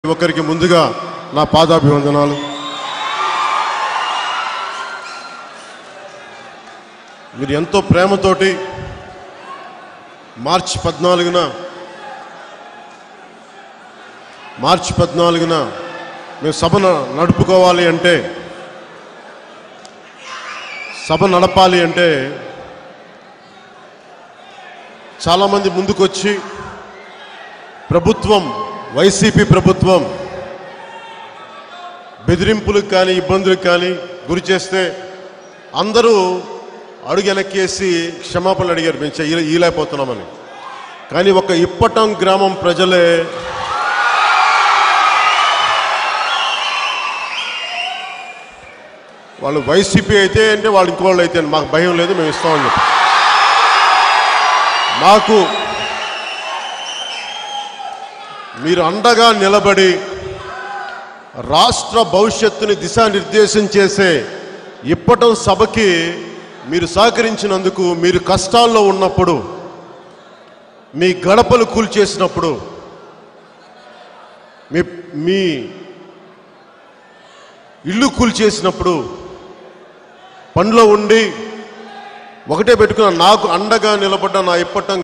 ఒకరికి ముందుగా నా పాదాభివందనాలు మీరు ఎంతో ప్రేమతోటి మార్చి పద్నాలుగున మార్చి పద్నాలుగున మేము సభ న- నడుపుకోవాలి అంటే సభ నడపాలి అంటే చాలామంది ముందుకొచ్చి ప్రభుత్వం వైసీపీ ప్రభుత్వం బెదిరింపులకు కానీ ఇబ్బందులకు కానీ గురి చేస్తే అందరూ అడుగు వెనక్కేసి క్షమాపణలు అడిగారు మేము చెయ్య ఈలేకపోతున్నామని కానీ ఒక ఇప్పటం గ్రామం ప్రజలే వాళ్ళు వైసీపీ అయితే అంటే వాళ్ళు ఇంకోళ్ళు అయితే మాకు భయం లేదు మేము ఇస్తామని చెప్పి మాకు మీరు అండగా నిలబడి రాష్ట్ర భవిష్యత్తుని దిశానిర్దేశం చేసే ఇప్పటం సభకి మీరు సహకరించినందుకు మీరు కష్టాల్లో ఉన్నప్పుడు మీ గడపలు కూల్చేసినప్పుడు మీ మీ ఇల్లు కూల్చేసినప్పుడు పనిలో ఉండి ఒకటే పెట్టుకున్న నాకు అండగా నిలబడ్డ నా ఇప్పటం